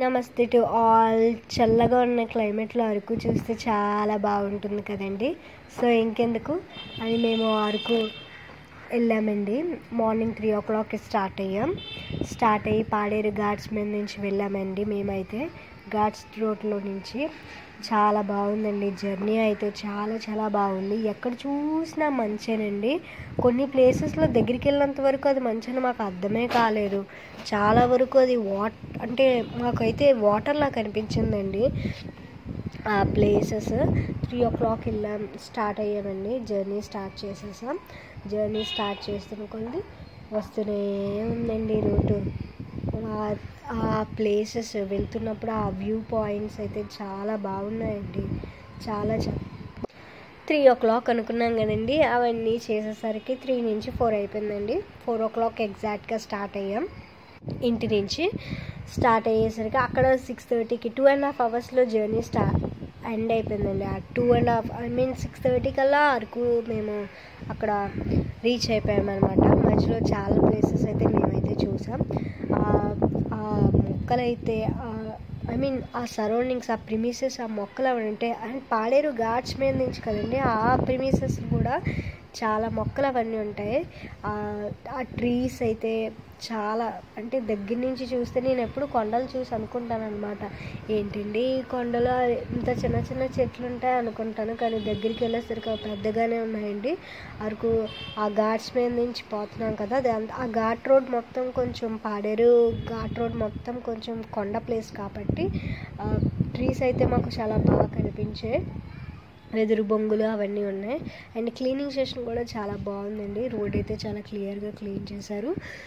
నమస్తే to all చల్లగా ఉన్న క్లైమేట్లో అరకు చూస్తే చాలా బాగుంటుంది కదండి సో ఇంకెందుకు అని మేము అరకు వెళ్ళామండి మార్నింగ్ త్రీ ఓ క్లాక్కి స్టార్ట్ అయ్యాం స్టార్ట్ అయ్యి పాడేరు ఘాట్స్ మీద నుంచి వెళ్ళామండి మేమైతే ఘాట్స్ రోడ్లో నుంచి చాలా బాగుందండి జర్నీ అయితే చాలా చాలా బాగుంది ఎక్కడ చూసినా మంచేనండి కొన్ని ప్లేసెస్లో దగ్గరికి వెళ్ళినంత వరకు అది మంచి మాకు అర్థమే కాలేదు చాలా వరకు అది వాట్ అంటే మాకైతే వాటర్లా కనిపించిందండి ఆ ప్లేసెస్ త్రీ ఓ క్లాక్ వెళ్ళాం స్టార్ట్ అయ్యామండి జర్నీ స్టార్ట్ చేసేసాం జర్నీ స్టార్ట్ చేస్తున్న కొద్ది వస్తూనే ఉందండి రూటు ఆ- ఆ ప్లేసెస్ వెళ్తున్నప్పుడు ఆ వ్యూ పాయింట్స్ అయితే చాలా బాగున్నాయండి చాలా చా త్రీ ఓ క్లాక్ అనుకున్నాం కదండి అవన్నీ చేసేసరికి త్రీ నుంచి ఫోర్ అయిపోయిందండి ఫోర్ ఓ క్లాక్ ఎగ్జాక్ట్గా స్టార్ట్ అయ్యాం ఇంటి నుంచి స్టార్ట్ అయ్యేసరికి అక్కడ సిక్స్ థర్టీకి టూ అండ్ హాఫ్ అవర్స్లో జర్నీ స్టా ఎండ్ అయిపోయిందండి ఆ two and half I mean six thirty కల్లా అరకు మేము అక్కడ రీచ్ అయిపోయామన్నమాట మధ్యలో చాలా ప్లేసెస్ అయితే మేమైతే చూసాం ఆ- ఆ మొక్కలైతే ఐ మీన్ ఆ సరౌండింగ్స్ ఆ ప్రిమిసెస్ ఆ మొక్కలు అవి ఉంటాయి అండ్ పాడేరు ఘాట్స్ మీద నుంచి కదండి ఆ ప్రిమిసెస్ కూడా చాలా మొక్కలు అవన్నీ ఉంటాయి ఆ ఆ ట్రీస్ అయితే చాలా అంటే దగ్గర నుంచి చూస్తే నేను ఎప్పుడు కొండలు చూసి అనుకుంటాను అనమాట ఏంటండి ఈ కొండలో ఇంత చిన్న చిన్న చెట్లు ఉంటాయి అనుకుంటాను కానీ దగ్గరికి వెళ్ళేసరికి అవి పెద్దగానే ఉన్నాయండి అరకు ఆ ఘాట్స్ మీద నుంచి పోతున్నాం కదా అది అంత- ఆ ఘాట్ రోడ్ మొత్తం కొంచెం పాడేరు ఘాట్ రోడ్ మొత్తం కొంచెం కొండ ప్లేస్ కాబట్టి ట్రీస్ అయితే మాకు చాలా బాగా కనిపించాయి వెదురు బొంగులు అవన్నీ ఉన్నాయి అండ్ క్లీనింగ్ స్టేషన్ కూడా చాలా బాగుందండి రోడ్ అయితే చాలా క్లియర్గా క్లీన్ చేశారు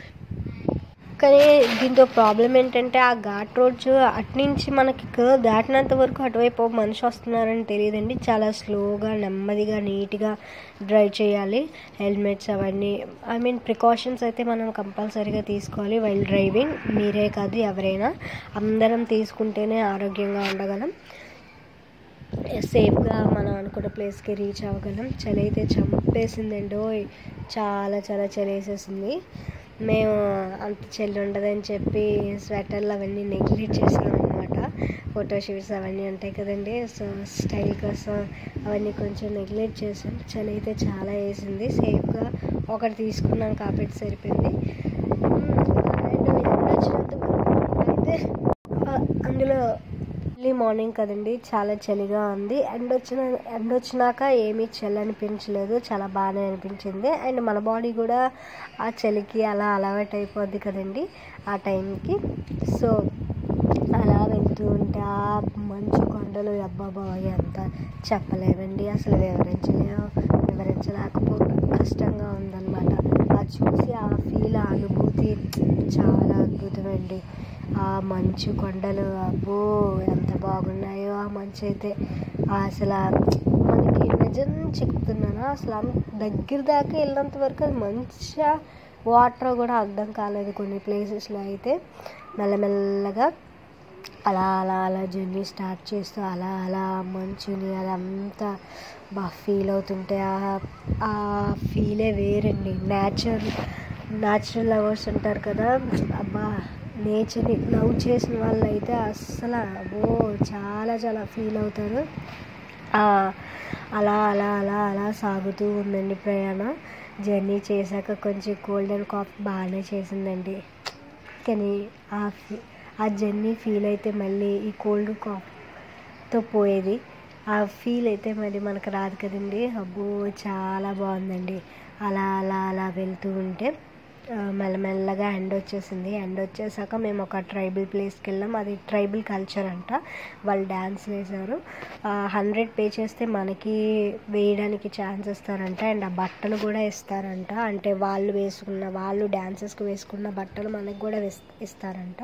కానీ దీంతో ప్రాబ్లం ఏంటంటే ఆ ఘాట్ రోడ్స్ అట్నుంచి మనకి కర్వ్ దాటినంత వరకు అటువైపు ఒక మనిషి వస్తున్నారని తెలియదండి చాలా స్లోగా నెమ్మదిగా నీట్గా డ్రైవ్ చేయాలి హెల్మెట్స్ అవన్నీ ఐ మీన్ ప్రికాషన్స్ అయితే మనం కంపల్సరీగా తీసుకోవాలి వైల్ డ్రైవింగ్ మీరే కాదు ఎవరైనా అందరం తీసుకుంటేనే ఆరోగ్యంగా ఉండగలం సేఫ్గా మనం అనుకున్న ప్లేస్కి రీచ్ అవ్వగలం చలి అయితే చంపేసిందండి ఓయ్ చాలా చాలా చలి వేసేసింది మేము అంత చలి ఉండదని చెప్పి స్వెటర్లు అవన్నీ నెగ్లెక్ట్ చేసాం అనమాట ఫోటో షూట్స్ అవన్నీ ఉంటాయి కదండి సో స్టైల్ కోసం అవన్నీ కొంచెం నెగ్లెక్ట్ చేసాం చలి అయితే చాలా వేసింది సేఫ్గా ఒకటి తీసుకున్నాం కాబట్టి సరిపోయింది అండ్ వచ్చినంత వరకు అయితే ఆ, అందులో ఎర్లీ మార్నింగ్ కదండి చాలా చలిగా ఉంది ఎండ్ వచ్చిన ఎండ్ వచ్చినాక ఏమీ చలి అనిపించలేదు చాలా బాగానే అనిపించింది అండ్ మన బాడీ కూడా ఆ చలికి అలా అలవాటు అయిపోద్ది కదండి ఆ టైంకి సో అలా వెళ్తూ ఉంటే ఆ మంచు కొండలు అబ్బాబా ఎంత చెప్పలేమండి అసలు వివరించలేము వివరించలేకపోతే కష్టంగా ఉందన్నమాట ఆ చూసి ఆ ఫీల్ ఆ అనుభూతి చాలా అద్భుతమండి ఆ మంచు కొండలు అబ్బో ఎంత బాగున్నాయో ఆ మంచు అయితే అసలు ఆ మనకి నిజం చెప్తున్నాను అసలు అంత దగ్గర దాకా వెళ్ళినంత వరకు అది మంచిగా వాటర్ కూడా అర్థం కాలేదు కొన్ని ప్లేసెస్లో అయితే మెల్లమెల్లగా అలా అలా అలా జర్నీ స్టార్ట్ చేస్తూ అలా అలా మంచుని అదంతా బాగా ఫీల్ అవుతుంటే ఆ- ఆ ఫీలే వేరండి నేచర్ న్యాచురల్ లవర్స్ ఉంటారు కదా అబ్బా నేచర్ని లవ్ చేసిన వాళ్ళు అయితే అస్సలు అబ్బో చాలా చాలా ఫీల్ అవుతారు ఆ, అలా అలా అలా అలా సాగుతూ ఉందండి ప్రయాణం జర్నీ చేశాక కొంచెం కోల్డ్ అండ్ కాఫ్ బాగానే చేసిందండి కానీ ఆ ఫీ ఆ జర్నీ ఫీల్ అయితే మళ్ళీ ఈ కోల్డ్ కాఫ్తో పోయేది ఆ ఫీల్ అయితే మరి మనకు రాదు కదండి అబ్బో చాలా బాగుందండి అలా అలా అలా వెళ్తూ ఉంటే ఆ, మెల్లమెల్లగా ఎండ్ వచ్చేసింది ఎండ్ వచ్చేసాక మేము ఒక ట్రైబల్ ప్లేస్కి వెళ్ళాం అది ట్రైబల్ కల్చర్ అంట వాళ్ళు డ్యాన్స్ వేశారు హండ్రెడ్ పే చేస్తే మనకి వేయడానికి ఛాన్స్ ఇస్తారంట అండ్ ఆ బట్టలు కూడా ఇస్తారంట అంటే వాళ్ళు వేసుకున్న వాళ్ళు డ్యాన్సెస్కి వేసుకున్న బట్టలు మనకి కూడా వేస్ ఇస్తారంట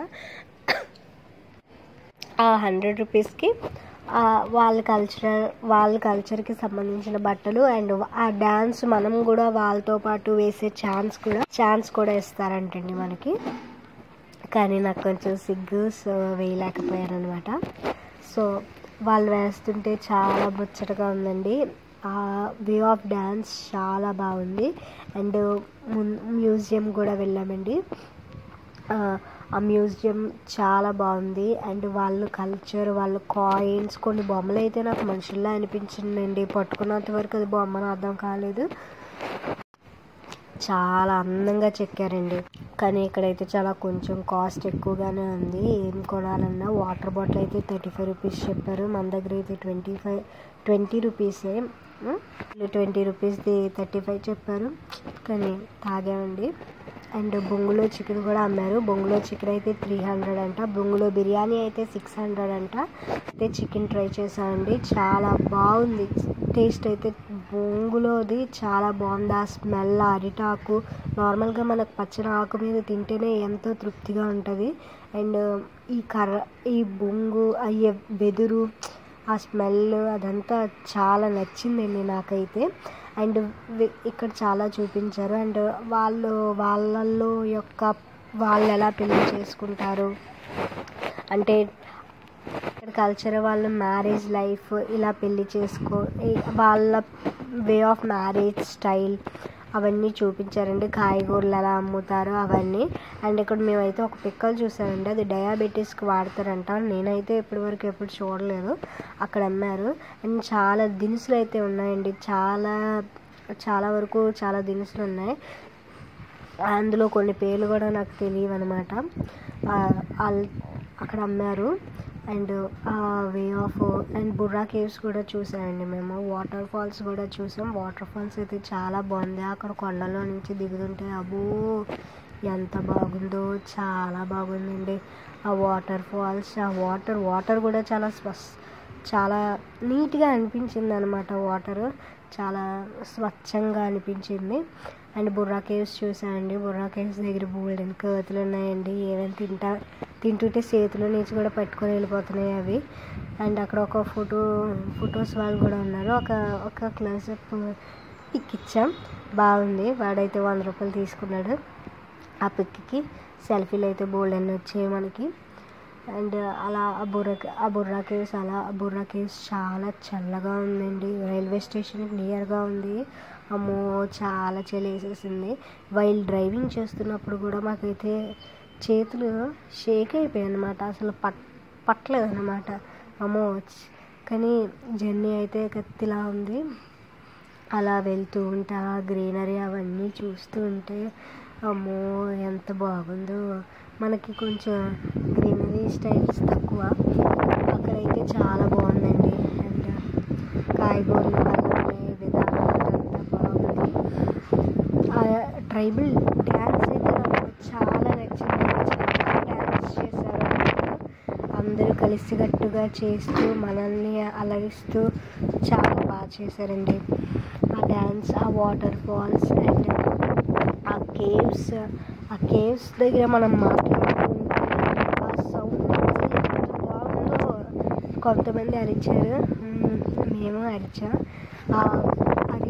ఆ హండ్రెడ్ రూపీస్కి వాళ్ళ కల్చరల్ వాళ్ళ కల్చర్కి సంబంధించిన బట్టలు అండ్ ఆ డ్యాన్స్ మనం కూడా వాళ్ళతో పాటు వేసే ఛాన్స్ కూడా ఛాన్స్ కూడా ఇస్తారంటండి మనకి కానీ నాకు కొంచెం సిగ్గు సో వేయలేకపోయాను సో వాళ్ళు వేస్తుంటే చాలా ముచ్చటగా ఉందండి ఆ వే ఆఫ్ డ్యాన్స్ చాలా బాగుంది అండ్ మ్యూజియం కూడా వెళ్ళామండి ఆ, ఆ మ్యూజియం చాలా బాగుంది అండ్ వాళ్ళ కల్చర్ వాళ్ళ కాయిన్స్ కొన్ని బొమ్మలు అయితే నాకు మనుషుల్లా అనిపించిందండి పట్టుకున్నంత వరకు అది బొమ్మను అర్థం కాలేదు చాలా అందంగా చెక్కారండి కానీ ఇక్కడైతే చాలా కొంచెం కాస్ట్ ఎక్కువగానే ఉంది ఏం కొనాలన్నా వాటర్ బాటిల్ అయితే థర్టీ ఫైవ్ రూపీస్ చెప్పారు మన దగ్గర అయితే ట్వంటీ ఫైవ్ ట్వంటీ రూపీసే ట్వంటీ రూపీస్ది థర్టీ ఫైవ్ చెప్పారు కానీ తాగామండి అండ్ బొంగులో చికెన్ కూడా అమ్మారు బొంగులో చికెన్ అయితే త్రీ హండ్రెడ్ అంట బొంగులో బిర్యానీ అయితే సిక్స్ హండ్రెడ్ అంట అయితే చికెన్ ట్రై చేసామండి చాలా బాగుంది టేస్ట్ అయితే బొంగులోది చాలా బాగుంది ఆ స్మెల్ అరిటాకు నార్మల్గా మనకు పచ్చని ఆకు మీద తింటేనే ఎంతో తృప్తిగా ఉంటుంది అండ్ ఈ కర్ర ఈ బొంగు అయ్యే వెదురు ఆ స్మెల్ అదంతా చాలా నచ్చిందండి నాకైతే అండ్ ఇక్కడ చాలా చూపించారు అండ్ వాళ్ళు వాళ్ళల్లో యొక్క వాళ్ళు ఎలా పెళ్లి చేసుకుంటారు అంటే ఇక్కడ కల్చర్ వాళ్ళ మ్యారేజ్ లైఫ్ ఇలా పెళ్లి చేసుకో వాళ్ళ వే ఆఫ్ మ్యారేజ్ స్టైల్ అవన్నీ చూపించారండి కాయగూరలు ఎలా అమ్ముతారో అవన్నీ అండ్ ఇక్కడ మేమైతే ఒక పిక్కలు చూసామండి అది డయాబెటీస్కి వాడతారంట నేనైతే ఇప్పటివరకు ఎప్పుడు చూడలేదు అక్కడ అమ్మారు అండ్ చాలా దినుసులు అయితే ఉన్నాయండి చాలా చాలా వరకు చాలా దినుసులు ఉన్నాయి అందులో కొన్ని పేర్లు కూడా నాకు తెలియవు అనమాట అక్కడ అమ్మారు అండ్ వే ఆఫ్ అండ్ బుర్రా కేవ్స్ కూడా చూసామండి మేము వాటర్ ఫాల్స్ కూడా చూసాం వాటర్ ఫాల్స్ అయితే చాలా బాగుంది అక్కడ కొండలో నుంచి దిగుతుంటే అబ్బో ఎంత బాగుందో చాలా బాగుందండి ఆ వాటర్ ఫాల్స్ ఆ వాటర్ వాటర్ కూడా చాలా స్వస్ చాలా నీట్గా అనిపించింది అనమాట వాటర్ చాలా స్వచ్ఛంగా అనిపించింది అండ్ బుర్రా కేవ్స్ చూసామండి బుర్రా కేవ్స్ దగ్గర బోల్డెన్ కోతులు ఉన్నాయండి ఏమైనా తింటా తింటుంటే చేతిలో నుంచి కూడా పట్టుకొని వెళ్ళిపోతున్నాయి అవి అండ్ అక్కడ ఒక ఫోటో ఫొటోస్ వాళ్ళు కూడా ఉన్నారు ఒక ఒక క్లోజప్ పిక్ ఇచ్చాం బాగుంది వాడైతే వంద రూపాయలు తీసుకున్నాడు ఆ పిక్కి సెల్ఫీలు అయితే బోల్డ్ అన్నీ వచ్చాయి మనకి అండ్ అలా ఆ బుర్రా ఆ బుర్రా కేవ్స్ అలా ఆ బుర్రా కేవ్స్ చాలా చల్లగా ఉందండి రైల్వే స్టేషన్కి నియర్గా ఉంది అమ్మో చాలా చలి వేసేసింది వైల్ డ్రైవింగ్ చేస్తున్నప్పుడు కూడా మాకైతే చేతులు షేక్ అయిపోయాయి అనమాట అసలు పట్ పట్టలేదు అనమాట అమ్మో కానీ జర్నీ అయితే కత్తిలా ఉంది అలా వెళ్తూ ఉంటే ఆ గ్రీనరీ అవన్నీ చూస్తూ ఉంటే అమ్మో ఎంత బాగుందో మనకి కొంచెం గ్రీనరీ స్టైల్స్ తక్కువ అక్కడైతే చాలా బాగుందండి అండ్ కాయగూరలు అలా విధానం అదంతా బాగుంది ఆ ట్రైబల్ డ్యాన్స్ అయితే నాకు చాలా నచ్చింది చాలా డ్యాన్స్ చేశారు అందరూ కలిసికట్టుగా చేస్తూ మనల్ని అలరిస్తూ చాలా బాగా చేశారండి ఆ డ్యాన్స్ ఆ వాటర్ ఫాల్స్ అండ్ ఆ కేవ్స్ ఆ కేవ్స్ దగ్గర మనం మాట్లాడుకుంటే ఆ సౌండ్ ఎంత బాగుందో కొంతమంది అరిచారు మేము అరిచాం అది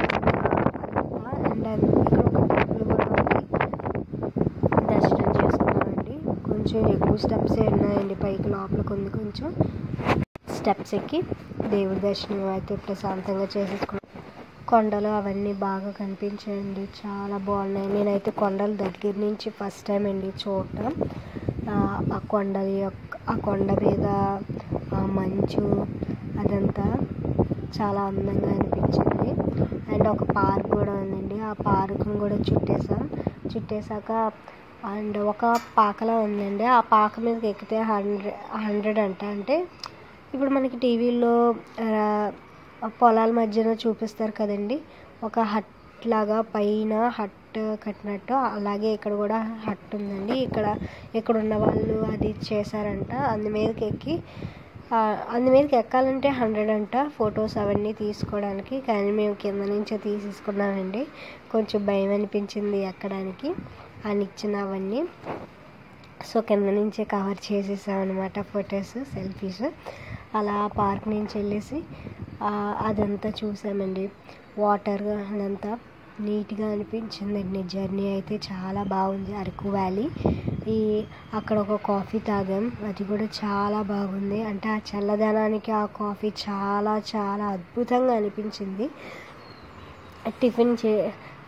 అండ్ ఇక్కడ ఒక టెంపుల్ కూడా ఉంది దర్శనం చేసుకున్నామండి కొంచెం ఎక్కువ స్టెప్స్ ఉన్నాయండి పైకి లోపలికి ఉంది కొంచెం స్టెప్స్ ఎక్కి దేవుడి దర్శనం అయితే ప్రశాంతంగా చేసేసుకున్నాం కొండలు అవన్నీ బాగా కనిపించాయండి చాలా బాగున్నాయి నేనైతే కొండల దగ్గర నుంచి ఫస్ట్ టైం అండి చూడటం ఆ కొండల యొక్క ఆ కొండ మీద ఆ మంచు అదంతా చాలా అందంగా అనిపించింది అండ్ ఒక పార్క్ కూడా ఉందండి ఆ పార్క్ను కూడా చుట్టేసాం చుట్టేసాక అండ్ ఒక పాకలా ఉందండి ఆ పాక మీదకి ఎక్కితే హండ్రెడ్ హండ్రెడ్ అంట అంటే ఇప్పుడు మనకి టీవీలో పొలాల మధ్యన చూపిస్తారు కదండి ఒక హట్ లాగా పైన హట్ కట్టినట్టు అలాగే ఇక్కడ కూడా హట్ ఉందండి ఇక్కడ ఇక్కడ ఉన్న వాళ్ళు అది చేశారంట అందు మీదకి ఎక్కి అందు మీదకి ఎక్కాలంటే హండ్రెడ్ అంట ఫొటోస్ అవన్నీ తీసుకోవడానికి కానీ మేము కింద నుంచే తీసేసుకున్నామండి కొంచెం భయం అనిపించింది ఎక్కడానికి అని ఇచ్చిన అవన్నీ సో కింద నుంచే కవర్ చేసేసాం అనమాట ఫొటోస్ సెల్ఫీస్ అలా పార్క్ నుంచి వెళ్ళేసి అదంతా చూసామండి వాటర్ అదంతా నీట్గా అనిపించిందండి జర్నీ అయితే చాలా బాగుంది అరకు వ్యాలీ ఈ అక్కడ ఒక కాఫీ తాగాం అది కూడా చాలా బాగుంది అంటే ఆ చల్లదనానికి ఆ కాఫీ చాలా చాలా అద్భుతంగా అనిపించింది టిఫిన్ చే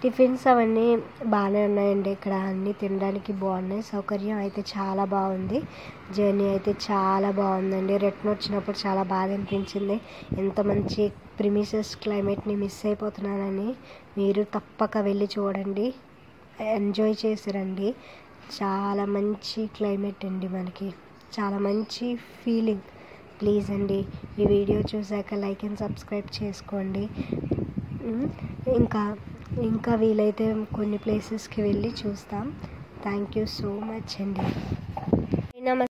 టిఫిన్స్ అవన్నీ బాగానే ఉన్నాయండి ఇక్కడ అన్నీ తినడానికి బాగున్నాయి సౌకర్యం అయితే చాలా బాగుంది జర్నీ అయితే చాలా బాగుందండి రిటర్న్ వచ్చినప్పుడు చాలా బాధ అనిపించింది ఎంత మంచి ప్రిమిసెస్ క్లైమేట్ని మిస్ అయిపోతున్నానని మీరు తప్పక వెళ్ళి చూడండి ఎంజాయ్ చేసి రండి చాలా మంచి క్లైమేట్ అండి మనకి చాలా మంచి ఫీలింగ్ ప్లీజ్ అండి ఈ వీడియో చూసాక లైక్ అండ్ సబ్స్క్రైబ్ చేసుకోండి ఉమ్, ఇంకా ఇంకా వీలైతే కొన్ని ప్లేసెస్కి వెళ్ళి చూస్తాం థ్యాంక్ యూ సో మచ్ అండి నమస్తే